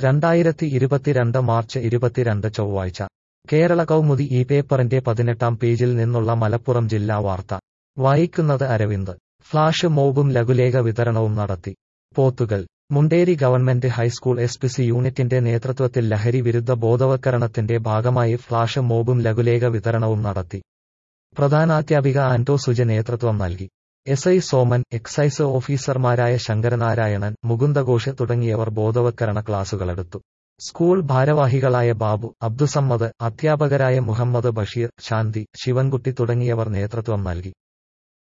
രണ്ടായിരത്തി ഇരുപത്തിരണ്ട് മാർച്ച് ഇരുപത്തിരണ്ട് ചൊവ്വാഴ്ച കേരള കൗമുദി ഈ പേപ്പറിന്റെ പതിനെട്ടാം പേജിൽ നിന്നുള്ള മലപ്പുറം ജില്ലാ വാർത്ത വായിക്കുന്നത് അരവിന്ദ് ഫ്ലാഷ് മോബും ലഘുലേഖ വിതരണവും നടത്തി പോത്തുകൾ Munderi government high school S P C യൂണിറ്റിന്റെ നേതൃത്വത്തിൽ ലഹരി വിരുദ്ധ ബോധവൽക്കരണത്തിന്റെ ഭാഗമായി ഫ്ലാഷ് മോബും ലഘുലേഖ വിതരണവും നടത്തി പ്രധാനാധ്യാപിക ആന്റോ സുജ നേതൃത്വം നൽകി എസ് ഐ സോമൻ എക്സൈസ് ഓഫീസർമാരായ ശങ്കരനാരായണൻ മുകുന്ദഘോഷ് തുടങ്ങിയവർ ബോധവൽക്കരണ ക്ലാസുകളെടുത്തു സ്കൂൾ ഭാരവാഹികളായ ബാബു അബ്ദുസമ്മദ് അധ്യാപകരായ മുഹമ്മദ് ബഷീർ ശാന്തി ശിവൻകുട്ടി തുടങ്ങിയവർ നേതൃത്വം നൽകി